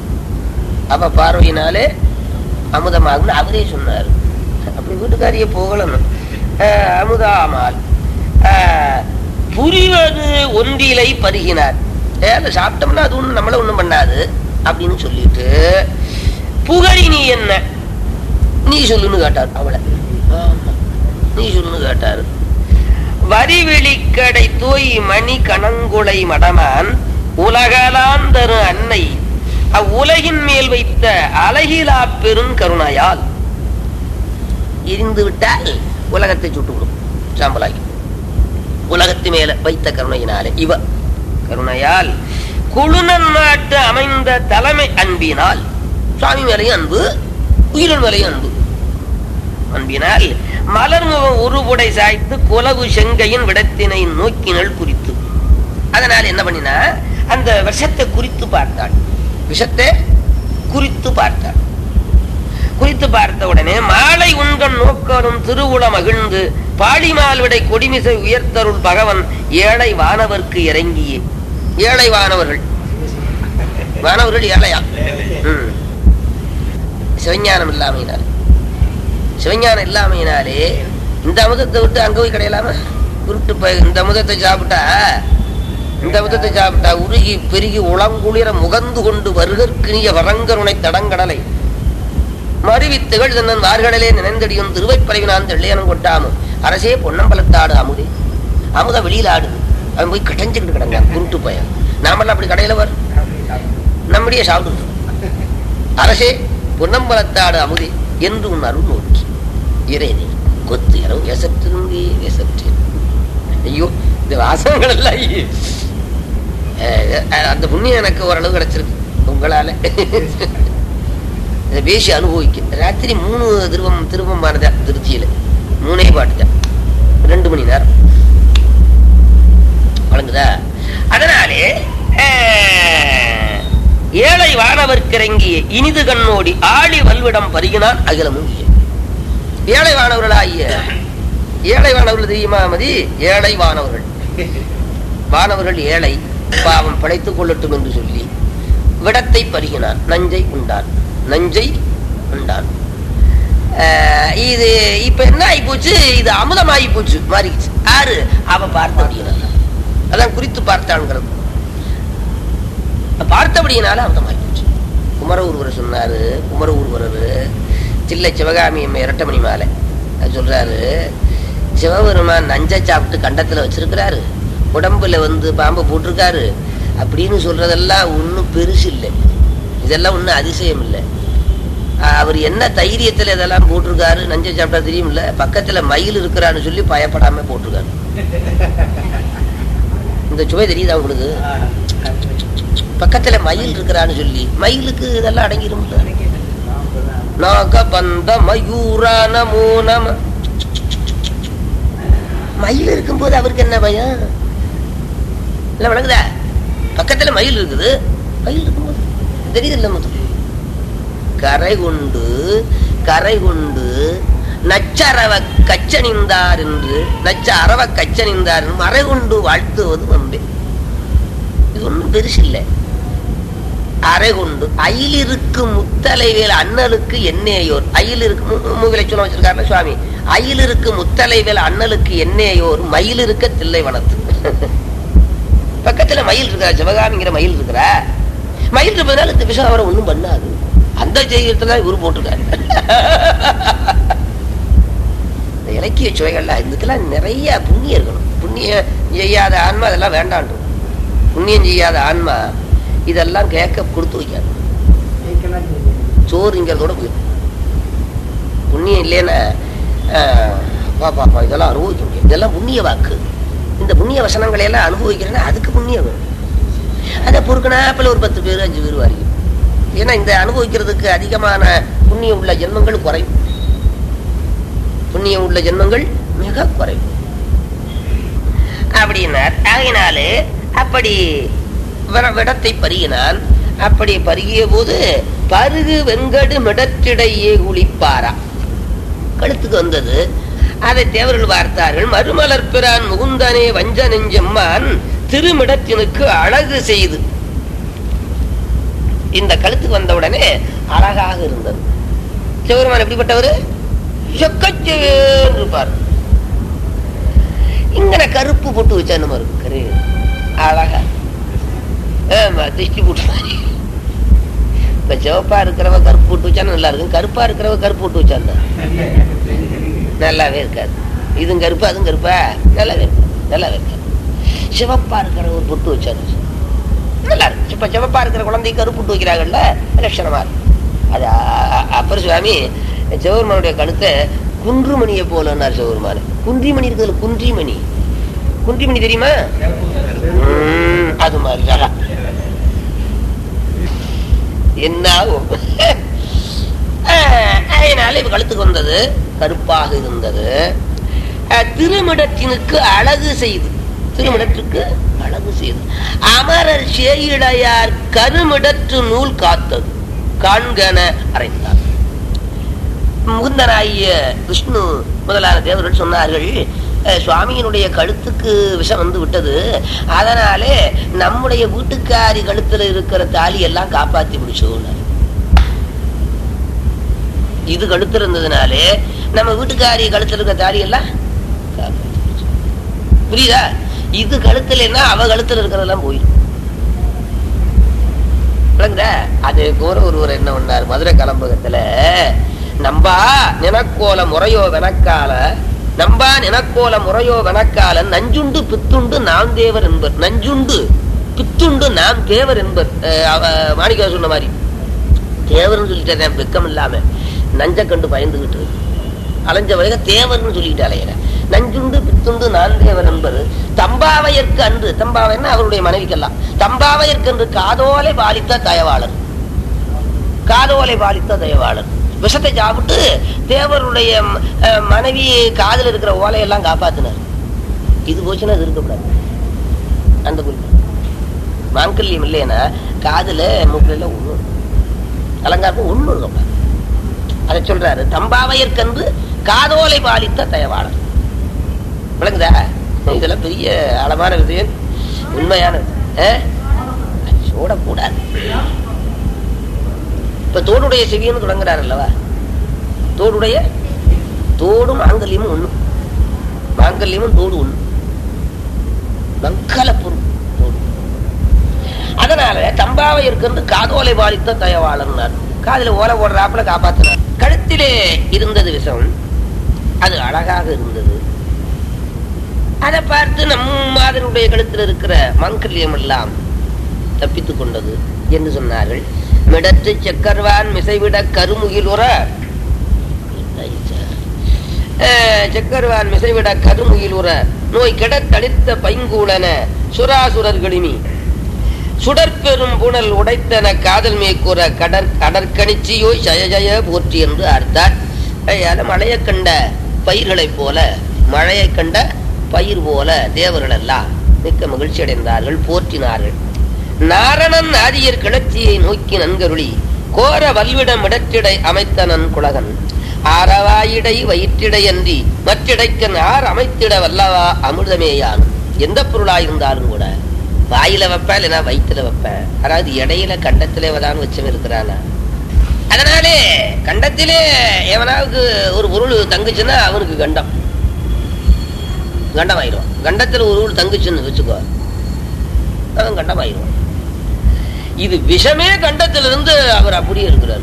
அவ பார்வையினாலே அமுதமாகும்னு அவரே சொன்னார் அப்படி வீட்டுக்காரிய போகணும் அமுதாமால் ஆஹ், புரிவது ஒன்றிலை பருகினார் ஏல சாப்பிட்டோம்னா அது ஒண்ணும் நம்மள ஒண்ணும் பண்ணாது அப்படின்னு சொல்லிட்டு புகழி நீ என்ன நீ சொல்லுன்னு கேட்டார் அவளை ஆமா. நீ சொல்லுன்னு கேட்டாரு வரி வெளிக்கடை தோய் மணி கணங்குளை மடமான் உலகலான் தரு அன்னை அவ்வுலகின் மேல் வைத்த அழகிலா பெருங்கருணையால் எரிந்து விட்டால் உலகத்தை சுட்டுவிடும் சாம்பலாகி உலகத்து மேல வைத்த கருணையினாலே இவ கருணையால் குழுநன் நாட்டு அமைந்த தலைமை அன்பினால் சுவாமி மேலையும் அன்பு உயிரின் மேலையும் அன்பு அன்பினால் மலர்முகம் உருபுடை சாய்த்து குலவு செங்கையின் விடத்தினை நோக்கினள் குறித்து அதனால் என்ன பண்ணினா அந்த விஷத்தை குறித்து பார்த்தாள் விஷத்தை குறித்து பார்த்தாள் குறித்து பார்த்த உடனே மாலை உண்கண் நோக்கரும் திருவுள மகிழ்ந்து பாடிமால்விடை கொடிமிசை உயர்த்தருள் பகவன் ஏழை வானவர்க்கு இறங்கியே ஏழை வானவர்கள் வானவர்கள் ஏழையா ம். சிவஞானம் இல்லாமையினால் சிவஞானம் இல்லாமையினாலே இந்த அமுதத்தை விட்டு அங்க போய் கிடையலாம உருட்டு போய் இந்த அமுதத்தை சாப்பிட்டா இந்த அமுதத்தை சாப்பிட்டா உருகி பெருகி உளங்குளிர முகந்து கொண்டு வருகற்கினிய வரங்கருணை தடங்கடலை மறுவித்துகள் தன்னன் வார்கடலே நினைந்தடியும் திருவைப்பறைவினான் தெள்ளையனம் கொட்டாமும் அரசே பொன்னம்பலத்தாடு அமுதே அமுத வெளியில ஆடுது அவன் போய் கடைஞ்சுக்கிட்டு கிடங்க குருட்டு பையன் நாமெல்லாம் அப்படி கடையில வர நம்முடைய சாப்பிடுறோம் அரசே பொன்னம்பலத்தாடு அமுதே என்று உன் அருள் நோக்கி இறைனே கொத்து இரவு வேசற்றிருந்தே வேசற்றேன் ஐயோ இந்த வாசகங்கள் எல்லாம் ஐயோ. அஹ், அஹ், அந்த புண்ணியம் எனக்கு ஓரளவு கிடைச்சிருக்கு உங்களால இதை பேசி அனுபவிக்க ராத்திரி மூணு திருவம் திருவம் பாடுதான் திருச்சியில மூணே பாட்டுதான் ரெண்டு மணி நேரம் வழங்குதா அதனாலே அஹ், ஏழை வானவர்க்கிறங்கிய இனிது கண்ணோடி ஆழி வல்விடம் பருகினான் அகிலமும் ஏழை வானவர்களாகிய ஏழை வானவர்கள் தெரியுமா மதி ஏழை வானவர்கள் வானவர்கள் ஏழை பாவம் படைத்துக் கொள்ளட்டும் என்று சொல்லி விடத்தை பருகினான் நஞ்சை உண்டான் நஞ்சை உண்டான் ஆஹ் இது இப்ப என்ன ஆகி போச்சு இது அமுதமாகி போச்சு மாறிடுச்சு ஆறு அவ பார்த்தபடியினால அதான் குறித்து பார்த்தான்ங்கிறது பார்த்தபடியினால அமுதமாகி போச்சு குமர ஒருவர் சொன்னாரு குமர ஒருவரர் சில்லை சிவகாமி அம்மை இரட்டமணி மாலை அது சொல்றாரு சிவபெருமான் நஞ்சை சாப்பிட்டு கண்டத்துல வச்சிருக்கிறாரு உடம்புல வந்து பாம்பு போட்டிருக்காரு அப்படின்னு சொல்றதெல்லாம் ஒன்றும் பெருசு இல்லை இதெல்லாம் ஒன்றும் அதிசயம் இல்லை ஆஹ் அவர் என்ன தைரியத்துல இதெல்லாம் போட்டிருக்காரு நஞ்சை சாப்பிட்டா தெரியும்ல பக்கத்துல மயில் இருக்கிறான்னு சொல்லி பயப்படாம போட்டிருக்காரு இந்த சுவை தெரியுதா உங்களுக்கு பக்கத்துல மயில் இருக்கிறான்னு சொல்லி மயிலுக்கு இதெல்லாம் அடங்கிரும்ல நாக பந்த மயூரா நமோ நம மயில் இருக்கும்போது அவருக்கு என்ன பயம் இல்ல வழங்குதா பக்கத்துல மயில் இருக்குது மயில் இருக்கும்போது தெரியுது இல்ல முதல் கரை கொண்டு கரை கொண்டு நச்சரவ கச்சனிந்தார் என்று நச்ச அரவ கச்சனிந்தார் என்று மறை கொண்டு வாழ்த்துவது வம்பே இது ஒன்றும் பெருசு இல்லை அறை கொண்டு அயிலிருக்கு முத்தலைவேல் அண்ணலுக்கு என்னேயோர் அயிலிருக்கு மூவிலை சொல்ல வச்சிருக்காருல சுவாமி அயிலிருக்கு முத்தலைவேல் அண்ணலுக்கு என்னேயோர் மயில் இருக்க தில்லை வனத்து பக்கத்துல மயில் இருக்கா சிவகாமிங்கிற மயில் இருக்கிறா மயில் இருப்பதனால இந்த விஷயம் அவரை ஒண்ணும் பண்ணாது அந்த ஜெயத்துல தான் இவரு போட்டிருக்காரு இந்த இலக்கிய சுவைகள்லாம் இதுக்கெல்லாம் நிறைய புண்ணியம் இருக்கணும் புண்ணியம் செய்யாத ஆன்மா அதெல்லாம் வேண்டாண்டு புண்ணியம் செய்யாத ஆன்மா இதெல்லாம் கேட்க கொடுத்து வைக்காது சோறுங்கிறதோட போயிடும் புண்ணியம் இல்லைன்னா ஆஹ், பா பாப்பா இதெல்லாம் அனுபவிக்க முடியும் இதெல்லாம் புண்ணிய வாக்கு இந்த புண்ணிய வசனங்களை எல்லாம் அனுபவிக்கிறேன்னா அதுக்கு புண்ணியம் வேணும் அதை பொறுக்கனாப்பில் ஒரு பத்து பேர் அஞ்சு பேர் வரையும் ஏன்னா இந்த அனுபவிக்கிறதுக்கு அதிகமான புண்ணியம் உள்ள ஜென்மங்கள் குறையும் புண்ணியம் உள்ள ஜென்மங்கள் மிக குறையும் அப்படின்னார் ஆகினாலே அப்படி வர- விடத்தை பருகினான் அப்படி பருகிய போது பருகு வெங்கடு மிடத்திடையே குளிப்பாரா கழுத்துக்கு வந்தது அதை தேவர்கள் பார்த்தார்கள் மறுமலர் பிரான் முகுந்தனே வஞ்ச நெஞ்சம்மான் திருமிடத்தினுக்கு அழகு செய்து இந்த கழுத்துக்கு வந்த உடனே அழகாக இருந்தது சிவபெருமான் எப்படிப்பட்டவர் சொக்கச்சேன்னு இருப்பார் இங்கன கருப்பு போட்டு வச்சா நம்ம இருக்கு அழகா ஆமா திருஷ்டி போட்டு மாதிரி இப்ப சிவப்பா இருக்கிறவ கருப்பு போட்டு வச்சா நல்லா இருக்கும் கருப்பா இருக்கிறவ கருப்பு போட்டு வச்சா நல்லாவே இருக்காது இதுவும் கருப்பா அதுவும் கருப்பா நல்லாவே இருக்காது நல்லாவே இருக்காது சிவப்பா இருக்கிற ஒரு பொட்டு வச்சாரு நல்லா இருக்கு இப்ப சிவப்பா இருக்கிற குழந்தை கருப்பு போட்டு வைக்கிறாங்கல்ல லட்சணமா இருக்கு அது அ- அ- அப்பர் சுவாமி சிவபெருமானுடைய கழுத்தை குன்றுமணியை போலன்னார் சிவபெருமான் குன்றிமணி இருக்குதுல குன்றிமணி குன்றிமணி தெரியுமா உம், அது மாதிரி அழகா. என்ன ஆகும் ஆஹ், அதனால இப்ப கழுத்துக்கு வந்தது கருப்பாக இருந்தது ஆஹ், திருமிடத்தினுக்கு அழகு செய்து திருமிடத்துக்கு அழகு செய்து அமரர் சேயிடையார் கருமிடற்று நூல் காத்தது காண்கன அறைந்தார் முகுந்தனாகிய விஷ்ணு முதலான தேவர்கள் சொன்னார்கள் "அஹ், சுவாமியினுடைய கழுத்துக்கு விஷம் வந்து விட்டது அதனாலே நம்முடைய வீட்டுக்காரி கழுத்துல இருக்கிற தாலி எல்லாம் காப்பாத்தி பிடிச்சோன்னாரு இது கழுத்துல இருந்ததுனாலே நம்ம வீட்டுக்காரி கழுத்துல இருக்கிற தாலி எல்லாம் காப்பாத்தி பிடிச்சு. புரியுதா இது கழுத்துலன்னா அவ கழுத்துல இருக்கிறதெல்லாம் போயிடும் விளங்குதா அது கோர ஒருவர் என்ன பண்ணார் மதுரை கலம்பகத்துல நம்பா நினக்கோல முறையோ வெனக்கால நம்பா நினக்கோல முறையோ வெனக்கால நஞ்சுண்டு பித்துண்டு நாம் தேவர் என்பர் நஞ்சுண்டு பித்துண்டு நாம் தேவர் என்பர் அஹ் அவ மாணிக்கா சொன்ன மாதிரி தேவர்னு சொல்லிட்டேன் வெக்கம் இல்லாம நஞ்ச கண்டு பயந்துகிட்டு அலைஞ்ச வரைக தேவர்னு சொல்லிட்டு அலையிற நஞ்சுண்டு பித்துண்டு நான் தேவர் என்பது தம்பாவையற்கு அன்று தம்பாவைன்னா அவருடைய மனைவிக்கெல்லாம் தம்பாவையற்கு அன்று காதோலை பாலித்த தயவாளர் காதோலை பாலித்த தயவாளர் விஷத்தை சாப்பிட்டு தேவருடைய ம், அஹ், மனைவி காதுல இருக்கிற ஓலையெல்லாம் காப்பாத்தினார் இது போச்சுன்னா அது இருக்கக்கூடாது அந்த குறிப்பு மாங்கல்யம் இல்லைன்னா காதுல மூக்கில ஒண்ணு அலங்காரம் ஒண்ணு இருக்கக்கூடாது அதை சொல்றாரு தம்பாவையற்கன்று காதோலை பாலித்த தயவாளர் விளங்குதா இதெல்லாம் பெரிய ஆழமான விஷயம் உண்மையானது அஹ்? சூடக்கூடாது இப்ப தோடுடைய செவின்னு தொடங்குறாரு அல்லவா தோடுடைய தோடும் மாங்கல்யமும் ஒண்ணு மாங்கல்யமும் தோடு ஒண்ணு மங்கள பொருள் தோடு அதனால தம்பாவை இருக்கிறது காதோலை பாலித்த தயவாளர்னார் காதுல ஓலை போடுறாப்புல காப்பாத்தினார் கழுத்திலே இருந்தது விஷம் அது அழகாக இருந்தது அதை பார்த்து நம் மாதிரியுடைய கழுத்தில் இருக்கிற மாங்கல்யம் எல்லாம் தப்பித்துக் கொண்டது என்று சொன்னார்கள் மிடற்று செக்கர்வான் மிசைவிட கருமுகில் உற அஹ், செக்கர்வான் மிசைவிட கருமுகில் உற நோய் கெடத் தளித்த பைங்கூளன சுராசுரர்களிமி சுடற்பெரும் புனல் உடைத்தன காதல் மேற்கூற கடற் கடற்கணிச்சியோய் ஜய ஜய போற்றி என்று அர்த்தார் அதனால மழையைக் கண்ட பயிர்களைப் போல மழையைக் கண்ட பயிர் போல தேவர்கள் எல்லாம் மிக்க மகிழ்ச்சி அடைந்தார்கள் போற்றினார்கள் நாரணன் ஆதியர் கிளர்ச்சியை நோக்கி நன்கருளி கோர வல்விடம் இடற்றிடை அமைத்தனன் குலகன் ஆரவாயிடை வயிற்றிடை அன்றி மற்றிடைக்கன் ஆர் அமைத்திட வல்லவா அமிர்தமேயான் எந்த பொருளாயிருந்தாலும் கூட வாயில வைப்பேன் இல்லைன்னா வயிற்றுல வைப்பேன் அதாவது இடையில கண்டத்திலே வதான் வச்சவன் இருக்கிறானா அதனாலே கண்டத்திலே எவனாவுக்கு ஒரு பொருள் தங்குச்சுன்னா அவனுக்கு கண்டம் கண்டமாயிரும் கண்டத்துல ஒரு பொருள் தங்குச்சுன்னு வச்சுக்கோ அவன் கண்டமாயிரும் இது விஷமே கண்டத்திலிருந்து அவர் அப்படியே இருக்கிறார்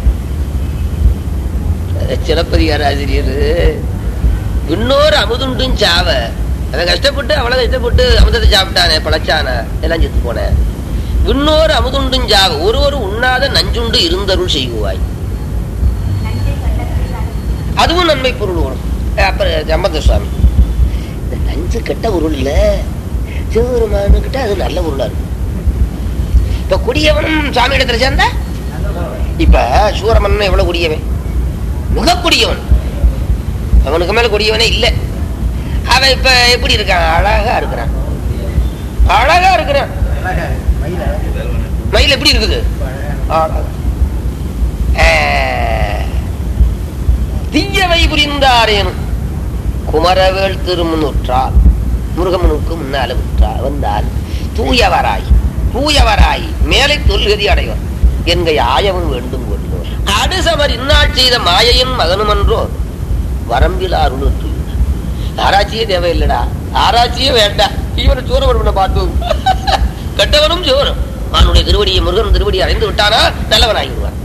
சிலப்பதிகார ஆசிரியர் இன்னொரு அமுதுண்டும் சாவ அவன் கஷ்டப்பட்டு அவ்வளவு கஷ்டப்பட்டு அமுதத்தை சாப்பிட்டானே பழச்சானே எல்லாம் செத்து போனேன் இன்னொரு அமுதுண்டும் சாவ ஒருவர் உண்ணாத நஞ்சுண்டு இருந்தருள் செய்குவாய் அதுவும் நன்மை பொருள் வரும் அப்புறம் சம்பந்த சுவாமி இந்த நஞ்சு கெட்ட பொருள் இல்ல சிவபெருமானு கிட்ட அது நல்ல பொருளா இருக்கும் இப்ப குடியவனும் சாமி இடத்துல சேர்ந்தா இப்ப சூரமன் எவ்வளவு குடியவன் மிக குடியவன் அவனுக்கு மேல குடியவனே இல்ல அவன் இப்ப எப்படி இருக்கான் அழகா இருக்கிறான் அழகா இருக்கிறான் மயில் எப்படி இருக்குது அழகா. ஆஹ். தீயவை புரிந்தாரேனும் குமரவேள் திருமுன்னுற்றால் முருகமனுக்கு முன்னால விற்றார் வந்தால் தூயவராய் தூயவராய் மேலை தொல்கதி அடைவர் என்கை ஆயவன் வேண்டும் கொண்டோர் அடுசவர் இந்நாள் செய்த மாயையின் மகனுமன்றோ வரம்பில் அருள் ஆராய்ச்சியே தேவையில்லடா ஆராய்ச்சியே வேண்டாம் இவனை சூரவர்மனை பார்த்தோம் கெட்டவனும் சோறும் அவனுடைய திருவடியை முருகன் திருவடியை அடைந்து விட்டானா நல்லவனாகிடுவான்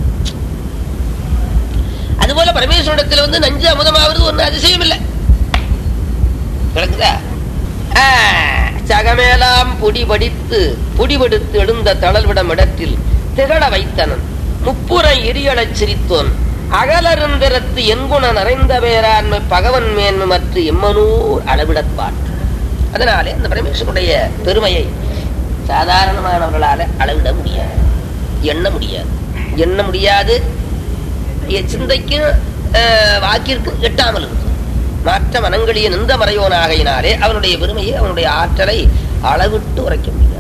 அதுபோல பரமேஸ்வரத்தில் வந்து நஞ்சு அமுதமாவது ஒண்ணு அதிசயம் இல்லை விளக்குதா ஆ, சகமேலாம் பொடிபடித்து பொடிபடுத்து எழுந்த தளல்விடம் இடத்தில் திகழ வைத்தனன் முப்புறம் எரியழச் சிரித்தோன் அகலருந்திரத்து என்குண நிறைந்த பேராண்மை பகவன் மேன்மை மற்ற எம்மனூர் அளவிடற்பாட்டு அதனாலே அந்த பரமேஸ்வருடைய பெருமையை சாதாரணமானவர்களால அளவிட முடியாது எண்ண முடியாது எண்ண முடியாது என் சிந்தைக்கும் அஹ், வாக்கிற்கும் எட்டாமல் இருக்கும் மற்ற மனங்களிய நின்ற மறையோனாகையினாலே அவனுடைய பெருமையை அவனுடைய ஆற்றலை அளவிட்டு உரைக்க முடியாது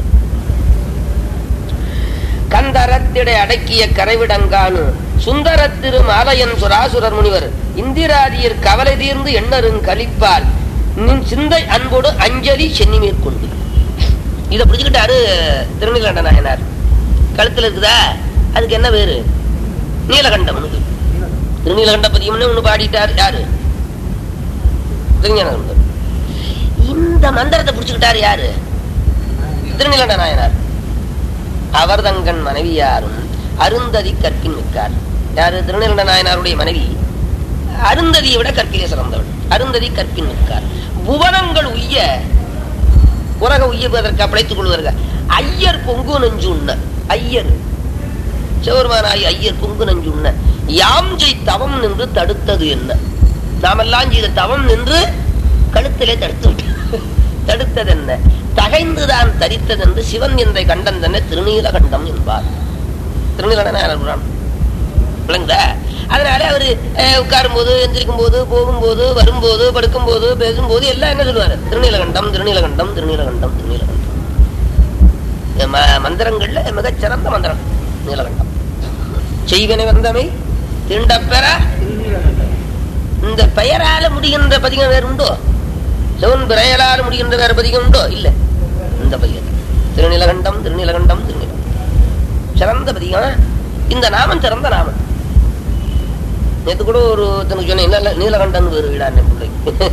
கந்தரத்திடை அடக்கிய கரைவிடங்கானு சுந்தரத்திரு மாலையன் சுராசுரர் முனிவர் இந்திராதியர் கவலை தீர்ந்து எண்ணருங் கலிப்பால் நின் சிந்தை அன்போடு அஞ்சலி சென்னி மேற்கொண்டு இதை புரிஞ்சுக்கிட்டாரு திருநீலகண்ட நாயனார் கழுத்துல இருக்குதா அதுக்கு என்ன பேரு நீலகண்டவனுக்கு திருநீலகண்ட பதியம்னு ஒண்ணு பாடிட்டார் யாரு திருஞானகண்டர் இந்த மந்திரத்தை புடிச்சுக்கிட்டாரு யாரு திருநீலகண்ட நாயனார் அவர் தங்கன் மனைவியாரும் அருந்ததி கற்பின் மிக்கார் யாரு திருநீலகண்ட நாயனாருடைய மனைவி அருந்ததியை விட கற்பிலே சிறந்தவள் அருந்ததி கற்பின் மிக்கார் புவனங்கள் உய்ய உலக உய்யதற்கு பிழைத்துக் கொள்வதற்கு ஐயர் பொங்கு நஞ்சு உண்ண ஐயர் சிவருமானாய் ஐயர் பொங்கு நஞ்சு உண்ண யாம் ஜெய் தவம் நின்று தடுத்தது என்ன நாமெல்லாம் செய்த தவம் நின்று கழுத்திலே தடுத்து விட்டு தடுத்ததென்ன தகைந்துதான் தரித்ததென்று சிவன் என்ற கண்டன் தன்னை திருநீலகண்டம் என்பார் திருநீலகண்டன் விளங்குதா அதனால அவரு அஹ், உட்காரும் போது எந்திரிக்கும் போது போகும்போது வரும்போது படுக்கும் போது பேசும்போது எல்லாம் என்ன சொல்லுவாரு திருநீலகண்டம் திருநீலகண்டம் திருநீலகண்டம் திருநீலகண்டம் இந்த ம- மந்திரங்கள்ல மிகச்சிறந்த மந்திரம் நீலகண்டம் செய்வனை வந்தமை திண்டப்பெற இந்த பெயரால முடிகின்ற பதிகம் வேறு உண்டோ சிவன் பெயரால முடிகின்ற வேற பதிகம் உண்டோ இல்ல இந்த பையன் திருநீலகண்டம் திருநீலகண்டம் திருநீலகண்டம் சிறந்த பதிகம் இந்த நாமம் சிறந்த நாமம் நேத்து கூட ஒரு தனக்கு சொன்னேன் இல்ல, இல்ல, நீலகண்டன் ஒரு வீடான் பிள்ளை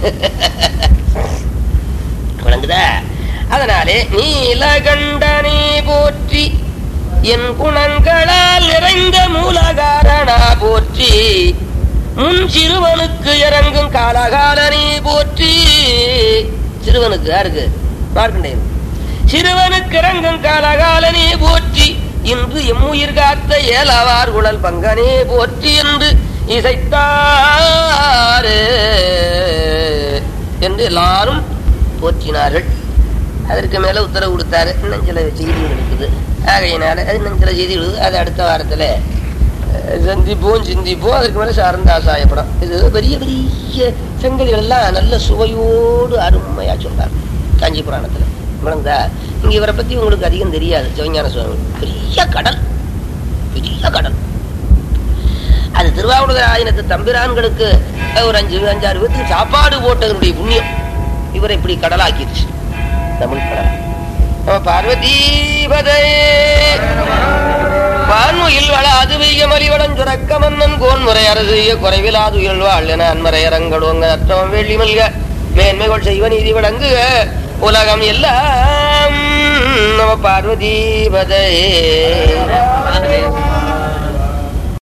விளங்குதா அதனாலே நீலகண்டனே போற்றி என் குணங்களால் நிறைந்த மூலகாரணா போற்றி முன் சிறுவனுக்கு இறங்கும் காலகாலனே போற்றி சிறுவனுக்கு யாருக்கு மார்க்கண்டேயன் சிறுவனுக்கு இறங்கும் காலகாலனே போற்றி இன்று எம்முயிர் காத்த ஏலவார் குழல் பங்கனே போற்றி என்று இசைத்தாரு என்று எல்லாரும் போற்றினார்கள் அதற்கு மேல உத்தரவு கொடுத்தாரு இன்னும் சில செய்திகள் இருக்குது ஆகையினால அது இன்னும் சில செய்திகள் இருக்குது. அது அடுத்த வாரத்துல அஹ், சந்திப்போம் சிந்திப்போம் அதுக்கு மேல சார்ந்தாசாயப்படும் இது பெரிய பெரிய செங்கல்கள் எல்லாம் நல்ல சுவையோடு அருமையா சொல்றாங்க காஞ்சி புராணத்துல விளங்குதா இங்க இவரை பத்தி உங்களுக்கு அதிகம் தெரியாது சிவஞான சுவாமி பெரிய கடல் பெரிய கடல் அது திருவாவூர் ஆயினத்து தம்பிரான்களுக்கு அஹ், ஒரு அஞ்சு அஞ்சாறு பேருக்கு சாப்பாடு போட்டதனுடைய புண்ணியம் இவரை இப்படி கடலாக்கிடுச்சு தமிழ் கடல் நம பார்வதீபதே வான்முகில் வளாது வெய்ய மலிவளம் சுரக்க மன்னன் கோன்முறை அரசிய குறைவிலாது உயிழ்வாள் என அன்மறை அரங்கடுவங்க அற்றவம் வெள்ளி மல்க மேன்மைகள் செய்வ நீதி விளங்குக உலகம் எல்லாம் நம பார்வதீபதே